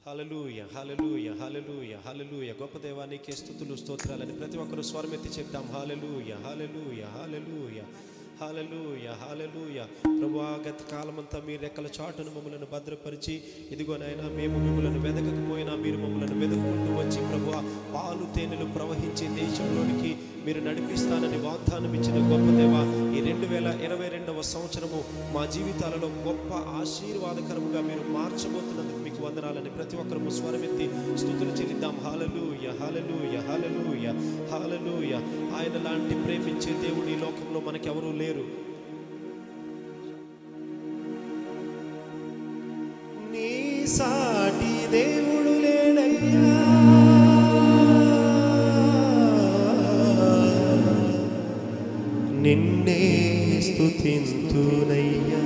హలలుయ హలలుయ హలలుయ హలలుయ గొప్ప దేవానికి స్థుతులు స్తోత్రాలని ప్రతి ఒక్కరు స్వరమెత్తి చెప్తాం హలలుయ హలలుయ హలలుయ హలలుయ హలలుయ ప్రభా గత కాలమంతా మీ రెక్కల చాటును మమ్మలను భద్రపరిచి ఇదిగో నాయనా మేము మిమ్మల్ని వెదకకపోయినా మీరు మమ్మల్ని వెతుక్కుంటూ వచ్చి ప్రభు పాలు తేనెలు ప్రవహించే దేశంలోనికి మీరు నడిపిస్తానని వాగ్దానం ఇచ్చిన గొప్ప దేవ ఈ రెండు వేల ఇరవై రెండవ సంవత్సరము మా జీవితాలలో గొప్ప ఆశీర్వాదకరముగా మీరు మార్చబోతున్నందుకు మీకు వందనాలని ప్రతి ఒక్కరము స్వరమెత్తి స్థుతులు చెల్లిద్దాం హాలలుయ హాలలుయ హాలలుయ హాలలుయ ఆయన లాంటి ప్రేమించే దేవుడు ఈ లోకంలో మనకెవరూ లేరు నీ సాటి దేవుడు లేడయ్యా నిన్నే స్తుతింతునయ్యా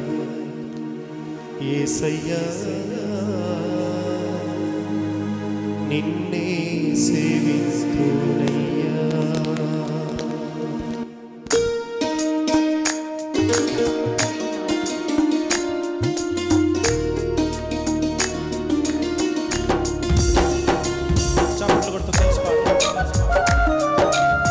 ఏసయ్యా నిన్నే సేవిస్తునయ్యా చప్పట్లు కొడుతూ కలిసి పాడు.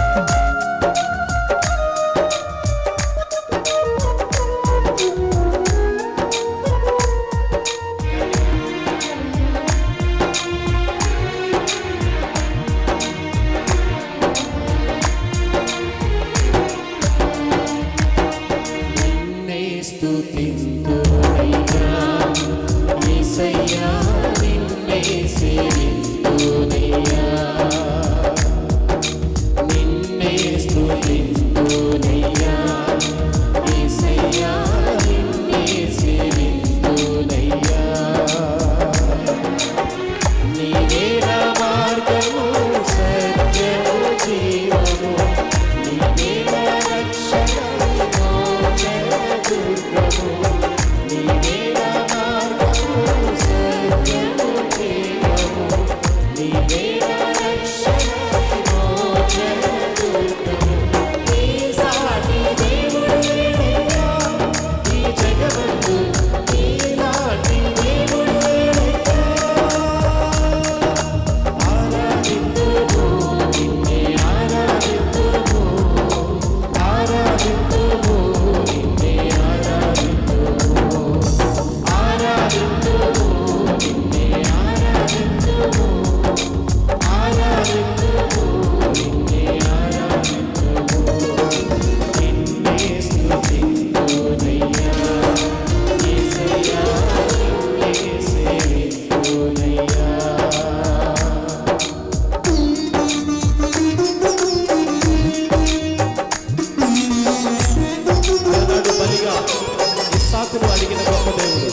నిన్నే స్తుతింతునయ్యా యేసయ్యా నిన్నే సేవింతునయ్యా నిన్నే స్తుతింతునయ్యా యేసయ్యా నిన్నే సేవింతునయ్యా నీవే నా మార్గము సత్యము జీవము నీవే నా రక్షణము మోక్ష దుర్గము నీవే నా మార్గము సత్యము జీవము నీవే నా రక్షణము మోక్ష దుర్గము నీ సాటి దేవుడు లేడయ్యా ఈ జగమందు నీ సాటి దేవుడు లేడయ్యా ఆరాధింతుము నిన్నే ఆరాధింతుము ఆరాధింతుము నిన్నే ఆరాధింతుము ఆరాధింతుము నిన్నే ఆరాధింతుము ఆరాధింతుము నిన్నే ఆరాధింతుము నిన్నే స్తుతింతునయ్యా యేసయ్యా నిన్నే సేవింతునయ్యా ఆనాడు బలిగా ఇస్సాకును అడిగిన గొప్ప దేవుడు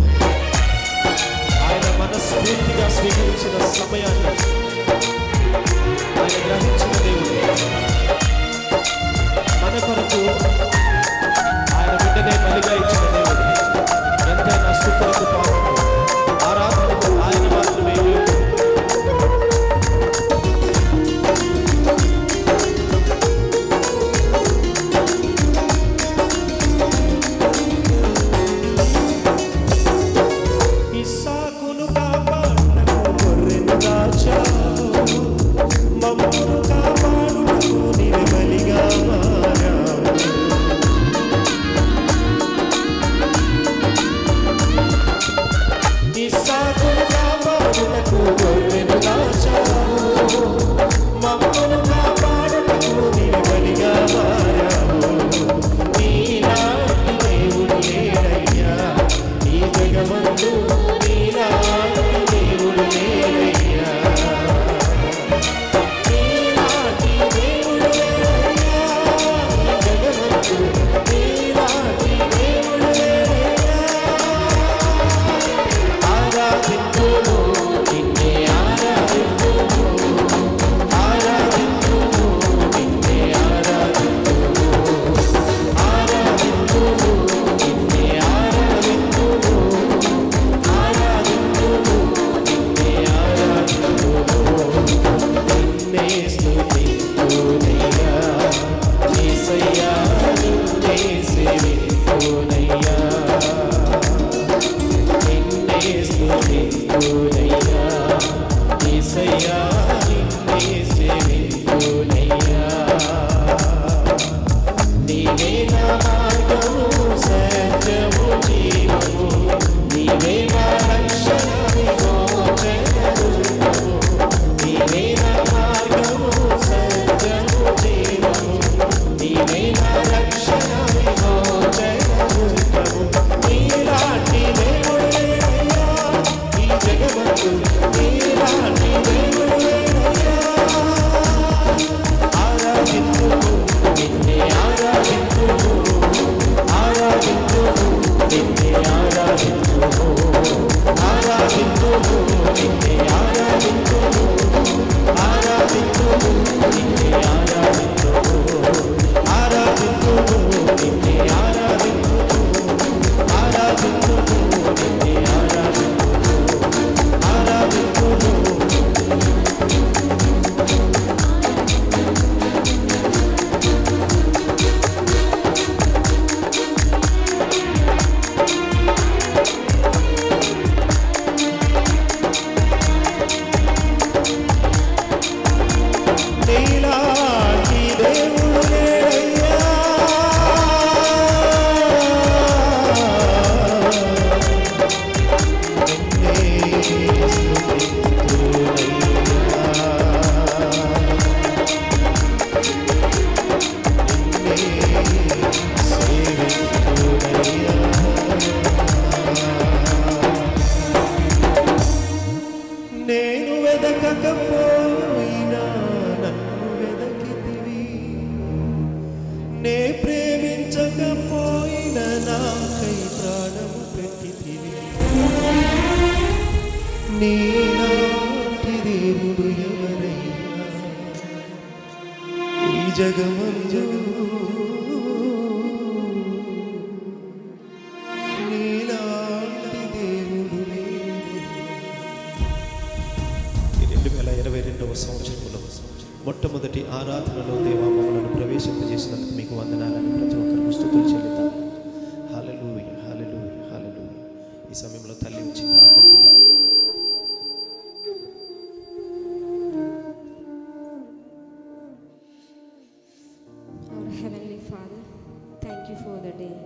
ఆయన మనస్ఫూర్తిగా స్వీకరించిన సమయాన్ని ఆయన గ్రహించిన దేవుడు మన కొరకు ఆయన బిడ్డనే బలిగా ఇచ్చిన దేవుడు ఎంతైనా స్థుతులకు పాత్రుడు. ఆరాధనకు ఆయన మాత్రమే యోగ్యుడు. ఇస్సాకును కాపాడకు గొర్రెను దాచావు మమ్మును కాపాడుటకు నీవే బలిగా మారావు ఇస్సాకును కాపాడుటకు గొర్రెను దాచావు మమ్మను కాపాడుటకు నీవు బలిగా మారావు నీలాంటి దేవుడు లేడయ్యా ఈ జగమందు నీలాంటి దేవుడు లేడయ్యా నీలాంటి దేవుడు లేడయ్యా ఈ జగమందు నీలాంటి దేవుడు లేడయ్యా ఆరాధింతుము నిన్నే ఆరాధింతుము ఆరాధింతుము నిన్నే ఆరాధింతుము ఆరాధింతుము నిన్నే ఆరాధింతుము ఆరాధింతుము నిన్నే ఆరాధింతుము నిన్నే స్తుతింతునయ్యా యేసయ్యా నిన్నే సేవింతునయ్యా నిన్నే స్తుతింతునయ్యా నిన్నే ఆరాధింతుము ఆరాధింతుము నిన్నే ఆరాధింతుము ఆరాధింతుము నిన్నే ఆరాధింతుము ఆరాధింతుము నిన్నే ఆరాధింతుము ఆరాధింతుము నీలాంటి దేవుడు లేడయ్యా నిన్నే స్తుతింతునయ్యా. నిన్నే సేవింతునయ్యా. నేను వెదకకపోయినా నన్ను వెదకితివి నే ప్రేమించకపోయినా నాకై ప్రాణము పెట్టితివి నీలాంటి దేవుడు ఎవరైనా ఈ జగమందు నీలాంటి దేవుడు లేడు ఈ రెండు వేల ఇరవై రెండవ సంవత్సరంలో మొట్టమొదటి ఆరాధనలో దేవామములను ప్రవేశింపజేసినందుకు మీకు వందనాలని ప్రతి ఒక్కరు స్థుతులు చెల్లిద్దాం హల్లెలూయ హల్లెలూయ హల్లెలూయ ఈ సమయంలో తల్లి వచ్చి ప్రార్థన చేస్తుంది Our Heavenly Father, thank you for the day.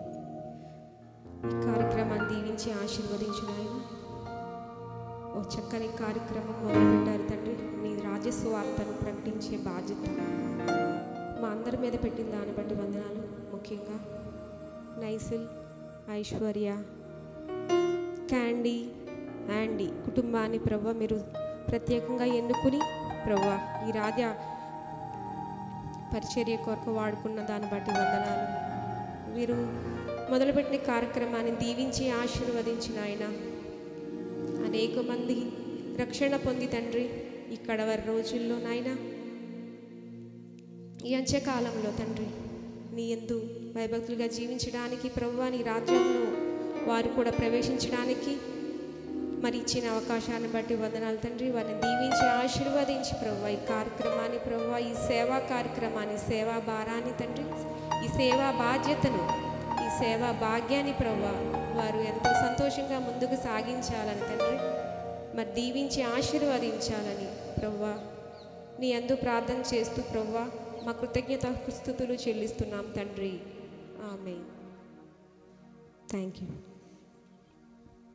ఈ కార్యక్రమాన్ని దీవించి ఆశీర్వదించిన ఆయన ఓ చక్కని కార్యక్రమం మొదలుపెట్టారు తండ్రి నీ రాజస్వార్తను ప్రకటించే బాధ్యత మా అందరి మీద పెట్టిన దాన్ని బట్టి వందనాలు ముఖ్యంగా నైసిల్ ఐశ్వర్య క్యాండీ యాండీ కుటుంబాన్ని ప్రభు మీరు ప్రత్యేకంగా ఎన్నుకుని ప్రభు ఈ రాజా పరిచర్య కొరకు వాడుకున్న దాన్ని బట్టి వందనాలు వీరు మొదలుపెట్టిన కార్యక్రమాన్ని దీవించి ఆశీర్వదించిన ఆయన అనేక మంది రక్షణ పొంది తండ్రి ఇక్కడ వారి రోజుల్లో నాయన ఈ అంత్యకాలంలో తండ్రి నీ ఎందు భయభక్తులుగా జీవించడానికి ప్రభువా నీ రాజ్యంలో వారు కూడా ప్రవేశించడానికి మరి ఇచ్చిన అవకాశాన్ని బట్టి వందనాలు తండ్రి వారిని దీవించి ఆశీర్వదించి ప్రభు ఈ కార్యక్రమాన్ని ప్రభు ఈ సేవా కార్యక్రమాన్ని సేవా భారాన్ని తండ్రి ఈ సేవా బాధ్యతను ఈ సేవా భాగ్యాన్ని ప్రభు వారు ఎంతో సంతోషంగా ముందుకు సాగించాలని తండ్రి మరి దీవించి ఆశీర్వదించాలని ప్రభు నీ అందు ప్రార్థన చేస్తూ ప్రభు మా కృతజ్ఞత స్థుతులు చెల్లిస్తున్నాం తండ్రి ఆమె థ్యాంక్ యూ